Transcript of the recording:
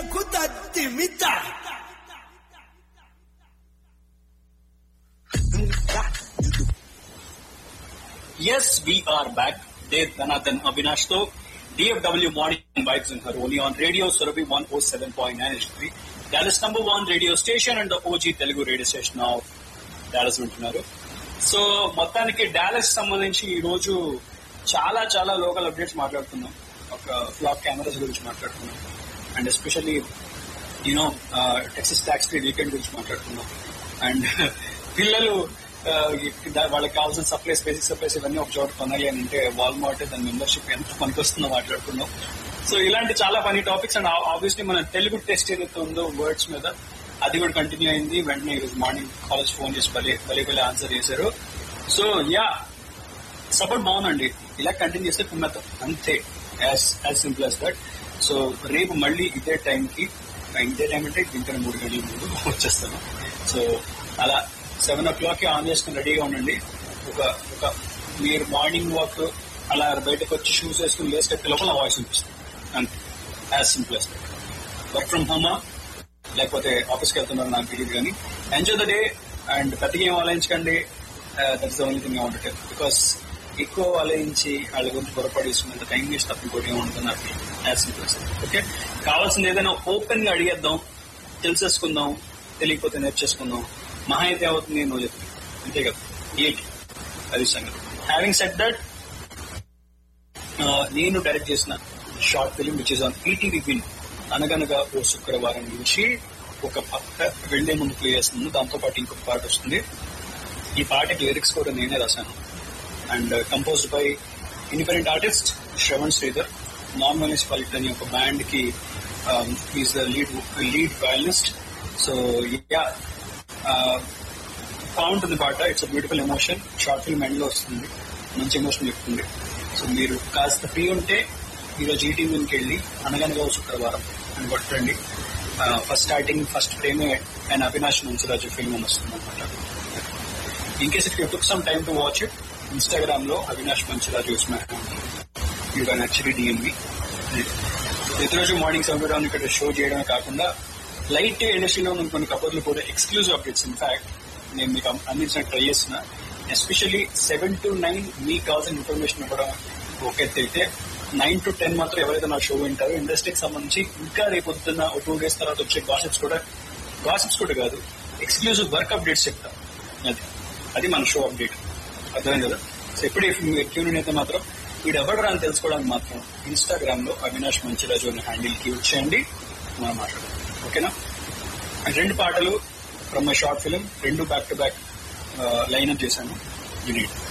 నీలకు తత్తిమిత Yes, we are back. Dev Dhanathan Avinash to DFW Morning Vibes in Haroni on Radio Surabhi 107.9 HD3. Dallas number one radio station and the OG Telugu radio station of Dallas వింటున్నారు so మొత్తానికి Dallas సంబంధించి ఈ రోజు చాలా చాలా local updates మాట్లాడుతున్నాం ఒక flop cameras గురించి మాట్లాడుతున్నాం and especially you know Texas tax free weekend గురించి మాట్లాడుతున్నాం అండ్ పిల్లలు ఆ, దా- వాళ్ళకి కావాల్సిన సప్లైస్ బేసిక్ సప్లైస్ ఇవన్నీ ఒక చోట కొనాలి అని అంటే వాల్మార్ట్ దాని మెంబర్షిప్ ఎంత పనికొస్తుందో మాట్లాడుకున్నాం సో ఇలాంటి చాలా ఫనీ టాపిక్స్ అండ్ ఆబ్వియస్లీ మన తెలుగు టెస్ట్ ఏదైతే ఉందో వర్డ్స్ మీద అది కూడా కంటిన్యూ అయింది వెంటనే ఈరోజు మార్నింగ్ కాలేజ్ ఫోన్ చేసి భలే భలే భలే ఆన్సర్ చేశారు సో యా సపోర్ట్ బాగుందండి ఇలా కంటిన్యూ చేస్తే కుమ్మేద్దాం అంతే as as simple as that so రేపు మళ్ళీ ఇదే టైంకి ఇదే టైం అంటే ఇంకా మూడు గంటల ముందు వచ్చేస్తాను సో అలా సెవెన్ ఓ క్లాక్ కి ఆన్ చేసుకుని రెడీగా ఉండండి ఒక ఒక మీరు మార్నింగ్ వాక్ అలా బయటకు వచ్చి షూస్ వేసుకుని లేస్ కట్టే లోపల వాయిస్ వినిపిస్తుంది అంతే as simple as work from హోమా లేకపోతే ఆఫీస్కి వెళ్తున్నారు నాకు తెలియదు కానీ ఎంజాయ్ ద డే అండ్ పెద్దగా ఏం ఆలోచించకండి that's the only thing I want because ఎక్కువ ఆలోచించి వాళ్ళ గురించి పొరపడేసుకున్నంత టైం వేస్ట్ తప్ప ఇంకోటి ఏముంటుంది నాకు యాజ్ సింపుల్ ఓకే కావాల్సింది ఏదైనా ఓపెన్ గా అడిగేద్దాం తెలిసేసుకుందాం తెలియకపోతే నేర్చేసుకుందాం మహా అయితే అవుతుంది నువ్వు చెప్పి అంతే కదా ఏంటి అది సంగతి హ్యావింగ్ సెట్ దట్ నేను డైరెక్ట్ చేసిన short film which is on ETV Win Anaganaga O శుక్రవారం నుంచి ఒక పక్క వెళ్లే ముందు ప్లే చేస్తున్నాను దాంతో పాటు ఇంకొక పాట వస్తుంది ఈ పాటకి లిరిక్స్ కూడా నేనే రాశాను and composed by independent artist Shravan Sridhar non municipality అనే ఒక బ్యాండ్ కి is the lead lead violinist so yeah బాగుంటుంది పాట it's beautiful emotion short film end లో వస్తుంది మంచి ఎమోషన్ చెప్తుంది సో మీరు కాస్త ఫ్రీ ఉంటే ఈరోజు ఈ టీవీకి వెళ్ళి అనగనగా ఓ శుక్రవారం అని కొట్టండి ఫస్ట్ స్టార్టింగ్ ఫస్ట్ ఫ్రేమే అండ్ అవినాష్ మంచురాజు ఫిల్మ్ అని వస్తుంది అనమాట in case if you took some time to watch it Instagram లో Avinash Manchuraju is my you can actually DM me ప్రతిరోజు మార్నింగ్ సెవెన్ ఇక్కడ షో చేయడమే కాకుండా లైట్ ఇండస్ట్రీలో ఉన్న కొన్ని కబుర్లు కూడా ఎక్స్క్లూజివ్ అప్డేట్స్ ఇన్ఫాక్ట్ నేను మీకు అందించడానికి ట్రై చేస్తున్నా ఎస్పెషల్లీ సెవెన్ టు నైన్ మీకు కావాల్సిన ఇన్ఫర్మేషన్ ఇవ్వడం ఓకే అయితే నైన్ టు టెన్ మాత్రం ఎవరైతే నా షో వింటారో ఇండస్ట్రీకి సంబంధించి ఇంకా రేపు పొద్దున్న ఒక టూ డేస్ తర్వాత వచ్చే గాసిప్స్ కూడా గాసిప్స్ కూడా కాదు ఎక్స్క్లూజివ్ వర్క్ అప్డేట్స్ చెప్తాం అది అది మన షో అప్డేట్ అర్థమైంది కదా సో ఎప్పుడు మీరు ట్యూన్ అయితే మాత్రం వీడు ఎవడరా అని తెలుసుకోవడానికి మాత్రం ఇన్స్టాగ్రామ్ లో అవినాష్ మంచిరాజు అనే హ్యాండిల్ కి వచ్చేయండి మనం మాట్లాడదాం ఓకేనా అండ్ రెండు పాటలు ఫ్రమ్ మై షార్ట్ ఫిలిం రెండు back to back line up చేశాను యూనిట్